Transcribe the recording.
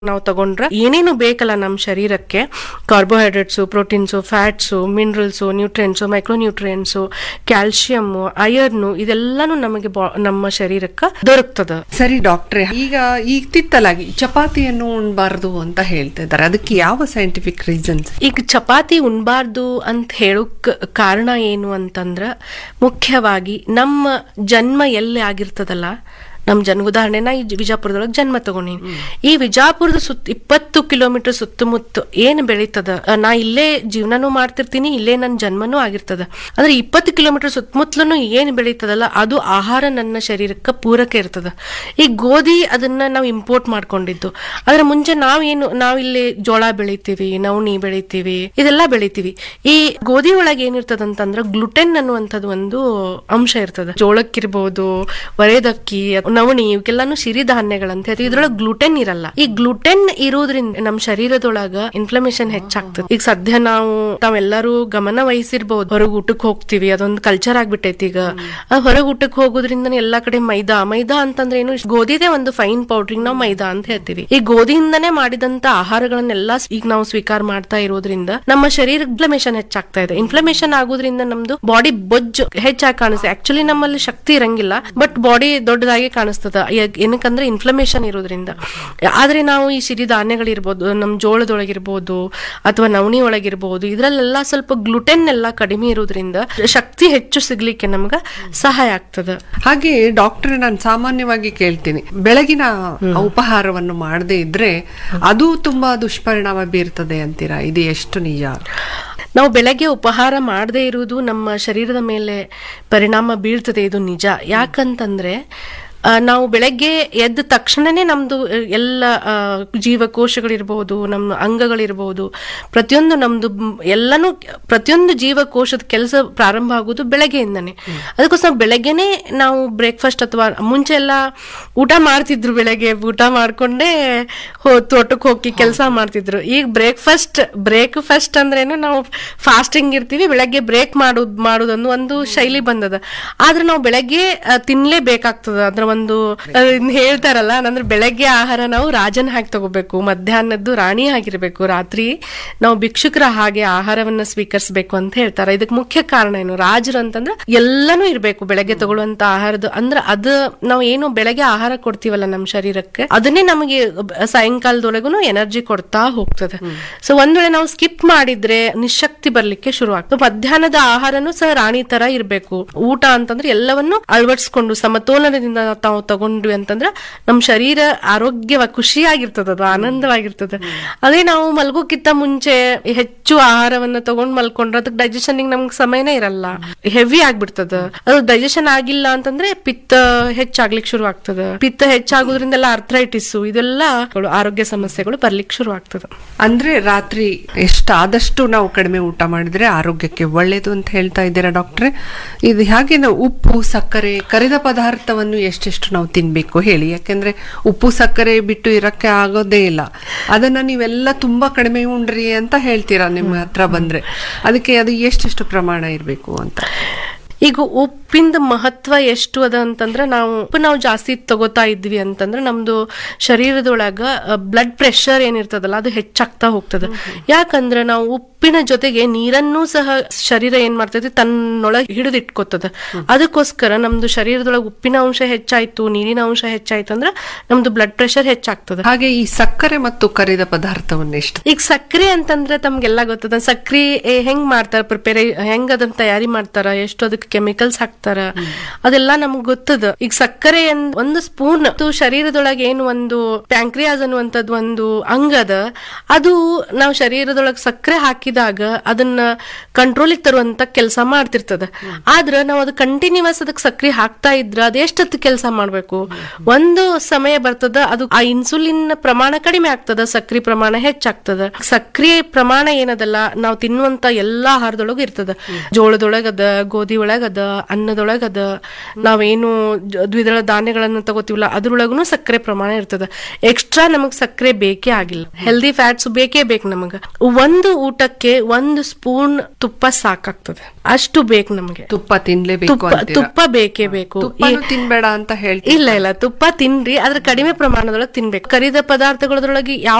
ನಾವು ತಗೊಂಡ್ರೆ ಏನೇನು ಬೇಕಲ್ಲ ನಮ್ಮ ಶರೀರಕ್ಕೆ carbohydrates proteins fats minerals nutrients micronutrients calcium iron ಇದೆಲ್ಲಾನು ನಮಗೆ ಬಾ- ನಮ್ಮ ಶರೀರಕ್ಕೆ ದೊರಕ್ತದ ಸರಿ ಡಾಕ್ಟ್ರೆ ಈಗ ಇತ್ತಿತ್ತಲಾಗಿ ಚಪಾತಿಯನ್ನು ಉಣ್ಬಾರ್ದು ಅಂತ ಹೇಳ್ತಾ ಇದ್ದಾರೆ ಅದಕ್ಕೆ ಯಾವ ಸೈಂಟಿಫಿಕ್ ರೀಸನ್ಸ್ ಈಗ ಚಪಾತಿ ಉಣ್ಬಾರ್ದು ಅಂತ ಹೇಳೋಕ್ ಕಾರಣ ಏನು ಅಂತಂದ್ರ ಮುಖ್ಯವಾಗಿ ನಮ್ಮ ಜನ್ಮ ಎಲ್ಲಿ ಆಗಿರ್ತದಲ್ಲ ನಮ್ಮ ಜನ್ಮ ಉದಾಹರಣೆ ನಾ ಈ ವಿಜಾಪುರದೊಳಗೆ ಜನ್ಮ ತಗೊಂಡಿನಿ ಈ ವಿಜಾಪುರದ ಸುತ್ತ ಇಪ್ಪತ್ತು ಕಿಲೋಮೀಟರ್ ಸುತ್ತಮುತ್ತ ಏನ್ ಬೆಳೀತದ ಆ, ನಾ ಇಲ್ಲೇ ಜೀವನನೂ ಮಾಡ್ತಿರ್ತೀನಿ ಇಲ್ಲೇ ನನ್ನ ಜನ್ಮನೂ ಆಗಿರ್ತದ ಅಂದ್ರೆ ಇಪ್ಪತ್ತು ಕಿಲೋಮೀಟರ್ ಸುತ್ತಮುತ್ತಲೂ ಏನ್ ಬೆಳೀತದಲ್ಲ ಅದು ಆಹಾರ ನನ್ನ ಶರೀರಕ್ಕೆ ಪೂರಕ ಇರ್ತದ ಈ ಗೋಧಿ ಅದನ್ನ ನಾವು ಇಂಪೋರ್ಟ್ ಮಾಡ್ಕೊಂಡಿದ್ದು ಆದ್ರೆ ಮುಂಚೆ ನಾವೇನು ನಾವಿಲ್ಲಿ ಜೋಳ ಬೆಳಿತೀವಿ ನವಣಿ ಬೆಳಿತೀವಿ ಇದೆಲ್ಲ ಬೆಳಿತೀವಿ ಈ ಗೋಧಿ ಒಳಗೆ ಏನಿರ್ತದ ಅಂತಂದ್ರೆ ಗ್ಲುಟೆನ್ ಅನ್ನುವಂಥದ್ದು ಒಂದು ಅಂಶ ಇರ್ತದ ಜೋಳಕ್ಕಿರ್ಬೋದು ಒರೆದಕ್ಕಿ ನವಣಿ ಇವಕ್ಕೆಲ್ಲಾನು ಸಿರಿಧಾನ್ಯಗಳಂತ ಹೇಳ್ತೀವಿ ಇದ್ರೊಳಗೆ ಗ್ಲುಟೆನ್ ಇರಲ್ಲ ಈ ಗ್ಲುಟೆನ್ ಇರೋದ್ರಿಂದ ನಮ್ಮ ಶರೀರದೊಳಗ ಇನ್ಫ್ಲಮೇಷನ್ ಹೆಚ್ಚಾಗ್ತದೆ ಈಗ ಸದ್ಯ ನಾವು ನಾವೆಲ್ಲರೂ ಗಮನ ವಹಿಸಿರ್ಬೋದು ಹೊರಗೆ ಊಟಕ್ಕೆ ಹೋಗ್ತೀವಿ ಅದೊಂದು ಕಲ್ಚರ್ ಆಗ್ಬಿಟ್ಟೈತಿ ಈಗ ಹೊರಗೆ ಊಟಕ್ಕೆ ಹೋಗೋದ್ರಿಂದ ಎಲ್ಲಾ ಕಡೆ ಮೈದಾ ಮೈದಾ ಅಂತಂದ್ರೆ ಏನು ಗೋಧಿದೇ ಒಂದು ಫೈನ್ ಪೌಡ್ರಿಂಗ್ ನಾವು ಮೈದಾ ಅಂತ ಹೇಳ್ತೀವಿ ಈ ಗೋಧಿಯಿಂದನೇ ಮಾಡಿದಂತ ಆಹಾರಗಳನ್ನೆಲ್ಲ ಈಗ ನಾವು ಸ್ವೀಕಾರ ಮಾಡ್ತಾ ಇರೋದ್ರಿಂದ ನಮ್ಮ ಶರೀರ ಇನ್ಫ್ಲಮೇಷನ್ ಹೆಚ್ಚಾಗ್ತಾ ಇದೆ ಇನ್ಫ್ಲಮೇಷನ್ ಆಗೋದ್ರಿಂದ ನಮ್ದು ಬಾಡಿ ಬೊಜ್ಜು ಹೆಚ್ಚಾಗಿ ಕಾಣಿಸ್ತದೆ ಆಕ್ಚುಲಿ ನಮ್ಮಲ್ಲಿ ಶಕ್ತಿ ಇರಂಗಿಲ್ಲ ಬಟ್ ಬಾಡಿ ದೊಡ್ಡದಾಗಿ ಕಾಣಿಸ್ತದ ಯಾಕ್- ಏನಕ್ಕಂದ್ರೆ ಇನ್ಫ್ಲಮೇಷನ್ ಇರೋದ್ರಿಂದ ಆದ್ರೆ ನಾವು ಈ ಸಿರಿಧಾನ್ಯಗಳಿರ್ಬೋದು ನಮ್ ಜೋಳದೊಳಗಿರ್ಬೋದು ಅಥವಾ ನವಣಿ ಒಳಗಿರ್ಬೋದು ಇದ್ರಲ್ಲೆಲ್ಲ ಸ್ವಲ್ಪ ಗ್ಲುಟೆನ್ ಎಲ್ಲ ಕಡಿಮೆ ಇರೋದ್ರಿಂದ ಶಕ್ತಿ ಹೆಚ್ಚು ಸಿಗ್ಲಿಕ್ಕೆ ನಮ್ಗ ಸಹಾಯ ಆಗ್ತದ ಹಾಗೆ ಡಾಕ್ಟ್ರೆ ನಾನು ಸಾಮಾನ್ಯವಾಗಿ ಕೇಳ್ತೀನಿ ಬೆಳಗಿನ ಉಪಹಾರವನ್ನು ಮಾಡದೇ ಇದ್ರೆ ಅದು ತುಂಬಾ ದುಷ್ಪರಿಣಾಮ ಬೀರ್ತದೆ ಅಂತೀರಾ ಇದು ಎಷ್ಟು ನಿಜ ನಾವು ಬೆಳಗ್ಗೆ ಉಪಹಾರ ಮಾಡದೇ ಇರುವುದು ನಮ್ಮ ಶರೀರದ ಮೇಲೆ ಪರಿಣಾಮ ಬೀಳ್ತದೆ ಇದು ನಿಜ ಯಾಕಂತಂದ್ರೆ ಆ, ನಾವು ಬೆಳಗ್ಗೆ ಎದ್ದ ತಕ್ಷಣನೇ ನಮ್ದು ಆ, ಎಲ್ಲ ಆ, ಜೀವಕೋಶಗಳಿರ್ಬೋದು ನಮ್ಮ ಅಂಗಗಳಿರ್ಬೋದು ಪ್ರತಿಯೊಂದು ನಮ್ದು ಮ್, ಎಲ್ಲನೂ ಪ್ರತಿಯೊಂದು ಜೀವಕೋಶದ ಕೆಲಸ ಪ್ರಾರಂಭ ಆಗೋದು ಬೆಳಗ್ಗೆಯಿಂದನೇ ಅದಕ್ಕೋಸ್ಕರ ಬೆಳಗ್ಗೆನೆ ನಾವು ಬ್ರೇಕ್ಫಾಸ್ಟ್ ಅಥವಾ ಮುಂಚೆ ಎಲ್ಲ ಊಟ ಮಾಡ್ತಿದ್ರು ಬೆಳಗ್ಗೆ ಊಟ ಮಾಡ್ಕೊಂಡೇ ಹೋ ತೋಟಕ್ಕೆ ಹೋಗಿ ಕೆಲಸ ಮಾಡ್ತಿದ್ರು ಈಗ ಬ್ರೇಕ್ಫಾಸ್ಟ್ ಬ್ರೇಕ್ಫಾಸ್ಟ್ ಅಂದ್ರೇನು ನಾವು ಫಾಸ್ಟಿಂಗ್ ಇರ್ತೀವಿ ಬೆಳಗ್ಗೆ ಬ್ರೇಕ್ ಮಾಡೋದು ಮಾಡೋದೊಂದು ಒಂದು ಶೈಲಿ ಬಂದದ ಆದ್ರೆ ನಾವು ಬೆಳಗ್ಗೆ ಆ, ತಿನ್ಲೇಬೇಕಾಗ್ತದ ಅದ್ರ ಒಂದು ಆ, ಇನ್ ಹೇಳ್ತಾರಲ್ಲ ಅಂದ್ರೆ ಬೆಳಗ್ಗೆ ಆಹಾರ ನಾವು ರಾಜನ ಹಾಗೆ ತಗೋಬೇಕು ಮಧ್ಯಾಹ್ನದ್ದು ರಾಣಿ ಆಗಿರ್ಬೇಕು ರಾತ್ರಿ ನಾವು ಭಿಕ್ಷುಕರ ಹಾಗೆ ಆಹಾರವನ್ನ ಸ್ವೀಕರಿಸಬೇಕು ಅಂತ ಹೇಳ್ತಾರೆ ಇದಕ್ಕೆ ಮುಖ್ಯ ಕಾರಣ ಏನು ರಾಜರು ಅಂತಂದ್ರೆ ಎಲ್ಲಾನು ಇರ್ಬೇಕು ಬೆಳಗ್ಗೆ ತಗೊಳ್ಳುವಂತ ಆಹಾರದ ಅಂದ್ರೆ ಅದು ನಾವು ಏನು ಬೆಳಗ್ಗೆ ಆಹಾರ ಕೊಡ್ತೀವಲ್ಲ ನಮ್ಮ ಶರೀರಕ್ಕೆ ಅದನ್ನೇ ನಮಗೆ ಸಾಯಂಕಾಲದೊಳಗೂ ಎನರ್ಜಿ ಕೊಡ್ತಾ ಹೋಗ್ತದೆ ಸೊ ಒಂದ್ ವೇಳೆ ನಾವು ಸ್ಕಿಪ್ ಮಾಡಿದ್ರೆ ನಿಶಕ್ತಿ ಬರ್ಲಿಕ್ಕೆ ಶುರು ಆಗ್ತದೆ ಮಧ್ಯಾಹ್ನದ ಆಹಾರನು ಸಹ ರಾಣಿ ತರ ಇರ್ಬೇಕು ಊಟ ಅಂತಂದ್ರೆ ಎಲ್ಲವನ್ನು ಅಳವಡಿಸ್ಕೊಂಡು ಸಮತೋಲನದಿಂದ ತಾವು ತಗೊಂಡ್ವಿ ಅಂತಂದ್ರೆ ನಮ್ ಶರೀರ ಆರೋಗ್ಯವ ಖುಷಿಯಾಗಿರ್ತದ ಅದು ಆನಂದವಾಗಿರ್ತದೆ ಅದೇ ನಾವು ಮಲ್ಗೋಕ್ಕಿಂತ ಮುಂಚೆ ಹೆಚ್ಚು ಆಹಾರವನ್ನ ತಗೊಂಡ್ ಮಲ್ಕೊಂಡ್ರೆ ಅದಕ್ಕೆ ಡೈಜೆಷನ್ ನಮ್ಗೆ ಸಮಯನೇ ಇರಲ್ಲ ಹೆವಿ ಆಗ್ಬಿಡ್ತದ ಅದು ಡೈಜೆಷನ್ ಆಗಿಲ್ಲ ಅಂತಂದ್ರೆ ಪಿತ್ತ ಹೆಚ್ಚಾಗ್ಲಿಕ್ಕೆ ಶುರು ಆಗ್ತದ ಪಿತ್ತ ಹೆಚ್ಚಾಗೋದ್ರಿಂದೆಲ್ಲ ಅರ್ಥ್ರೈಟಿಸ್ ಇದೆಲ್ಲ ಆರೋಗ್ಯ ಸಮಸ್ಯೆಗಳು ಬರ್ಲಿಕ್ಕೆ ಶುರು ಆಗ್ತದ ಅಂದ್ರೆ ರಾತ್ರಿ ಎಷ್ಟಾದಷ್ಟು ನಾವು ಕಡಿಮೆ ಊಟ ಮಾಡಿದ್ರೆ ಆರೋಗ್ಯಕ್ಕೆ ಒಳ್ಳೇದು ಅಂತ ಹೇಳ್ತಾ ಇದ್ದೀರಾ ಡಾಕ್ಟ್ರೆ ಇದು ಹಾಗೆ ನಾವು ಉಪ್ಪು ಸಕ್ಕರೆ ಕರಿದ ಪದಾರ್ಥವನ್ನು ಎಷ್ಟೆಷ್ಟು ನಾವು ತಿನ್ಬೇಕು ಹೇಳಿ ಯಾಕೆಂದ್ರೆ ಉಪ್ಪು ಸಕ್ಕರೆ ಬಿಟ್ಟು ಇರಕ್ಕೆ ಆಗೋದೇ ಇಲ್ಲ ಅದನ್ನ ನೀವೆಲ್ಲ ತುಂಬಾ ಕಡಿಮೆ ಉಂಡ್ರಿ ಅಂತ ಹೇಳ್ತೀರಾ ನಿಮ್ಮ ಹತ್ರ ಬಂದ್ರೆ ಅದಕ್ಕೆ ಅದು ಎಷ್ಟೆಷ್ಟು ಪ್ರಮಾಣ ಇರಬೇಕು ಅಂತ ಈಗ ಉಪ್ಪಿಂದ ಮಹತ್ವ ಎಷ್ಟು ಅದ ಅಂತಂದ್ರೆ ನಾವು ಉಪ್ಪು ನಾವು ಜಾಸ್ತಿ ತಗೋತಾ ಇದ್ವಿ ಅಂತಂದ್ರೆ ನಮ್ದು ಶರೀರದೊಳಗ ಬ್ಲಡ್ ಪ್ರೆಷರ್ ಏನಿರ್ತದಲ್ಲ ಅದು ಹೆಚ್ಚಾಗ್ತಾ ಹೋಗ್ತದೆ ಯಾಕಂದ್ರೆ ನಾವು ಉಪ್ಪಿನ ಜೊತೆಗೆ ನೀರನ್ನು ಸಹ ಶರೀರ ಏನ್ ಮಾಡ್ತೈತಿ ತನ್ನೊಳಗೆ ಹಿಡಿದು ಇಟ್ಕೋತದ ಅದಕ್ಕೋಸ್ಕರ ನಮ್ದು ಶರೀರದೊಳಗೆ ಉಪ್ಪಿನ ಅಂಶ ಹೆಚ್ಚಾಯ್ತು ನೀರಿನ ಅಂಶ ಹೆಚ್ಚಾಯ್ತು ಅಂದ್ರೆ ನಮ್ದು ಬ್ಲಡ್ ಪ್ರೆಷರ್ ಹೆಚ್ಚಾಗ್ತದೆ ಹಾಗೆ ಈ ಸಕ್ಕರೆ ಮತ್ತು ಕರಿದ ಪದಾರ್ಥವನ್ನು ಎಷ್ಟು ಈಗ ಸಕ್ರೆ ಅಂತಂದ್ರೆ ತಮ್ಗೆಲ್ಲ ಗೊತ್ತದ ಸಕ್ರಿ ಏ, ಹೆಂಗ್ ಮಾಡ್ತಾರ ಪ್ರಿಪೇರ್ ಹೆಂಗ್ ಅದನ್ನ ತಯಾರಿ ಮಾಡ್ತಾರ ಎಷ್ಟು ಅದಕ್ಕೆ ಕೆಮಿಕಲ್ಸ್ ಹಾಕ್ತಾರ ಅದೆಲ್ಲ ನಮ್ಗ್ ಗೊತ್ತದ ಈಗ ಸಕ್ಕರೆ ಅಂದ್- ಒಂದು ಸ್ಪೂನ್ ಶರೀರದೊಳಗೆ ಏನು ಒಂದು ಪ್ಯಾಂಕ್ರಿಯಾಸ್ ಅನ್ನುವಂಥದ್ದು ಒಂದು ಅಂಗದ ಅದು ನಾವು ಶರೀರದೊಳಗೆ ಸಕ್ಕರೆ ಹಾಕಿದಾಗ ಅದನ್ನ ಕಂಟ್ರೋಲಿಗೆ ತರುವಂತ ಕೆಲಸ ಮಾಡ್ತಿರ್ತದ ಆದ್ರ ನಾವು ಅದು ಕಂಟಿನ್ಯೂಸ್ ಅದಕ್ಕೆ ಸಕ್ರೆ ಹಾಕ್ತಾ ಇದ್ರ ಅದೆಷ್ಟತ್ತು ಕೆಲಸ ಮಾಡ್ಬೇಕು ಒಂದು ಸಮಯ ಬರ್ತದ ಅದು ಆ ಇನ್ಸುಲಿನ್ ಪ್ರಮಾಣ ಕಡಿಮೆ ಆಗ್ತದ ಸಕ್ರಿ ಪ್ರಮಾಣ ಹೆಚ್ಚಾಗ್ತದ ಸಕ್ರಿಯ ಪ್ರಮಾಣ ಏನದಲ್ಲ ನಾವು ತಿನ್ನುವಂತ ಎಲ್ಲಾ ಆಹಾರದೊಳಗೂ ಇರ್ತದ ಜೋಳದೊಳಗದ ಗೋಧಿ ಒಳಗದ ಅನ್ನದ ಅನ್ನದೊಳಗ ಅದ ನಾವೇನು ಜ- ದ್ವಿದಳ ಧಾನ್ಯಗಳನ್ನ ತಗೋತೀವಲ್ಲ ಅದ್ರೊಳಗೂ ಸಕ್ಕರೆ ಪ್ರಮಾಣ ಇರ್ತದ ಎಕ್ಸ್ಟ್ರಾ ನಮಗ್ ಸಕ್ಕರೆ ಬೇಕೇ ಆಗಿಲ್ಲ ಹೆಲ್ದಿ ಫ್ಯಾಟ್ಸ್ ಬೇಕೇ ಬೇಕು ನಮಗ ಒಂದು ಊಟಕ್ಕೆ ಒಂದು ಸ್ಪೂನ್ ತುಪ್ಪ ಸಾಕಾಗ್ತದೆ ಅಷ್ಟು ಬೇಕು ನಮಗೆ ತುಪ್ಪ ತಿನ್ಲೇಬೇಕು ತುಪ್ಪ ಅಂತೀರಾ ತುಪ್ಪ ಬೇಕೇ ಬೇಕು ತುಪ್ಪನೂ ಈ- ತಿನ್ಬೇಡ ಅಂತ ಹೇಳ್ತೀವಿ ಇಲ್ಲ ಇಲ್ಲ ತುಪ್ಪ ತಿನ್ರಿ ಆದ್ರೆ ಕಡಿಮೆ ಪ್ರಮಾಣದೊಳಗೆ ತಿನ್ಬೇಕು ಕರಿದ ಪದಾರ್ಥಗಳದ್ರೊಳಗೆ ಯಾವ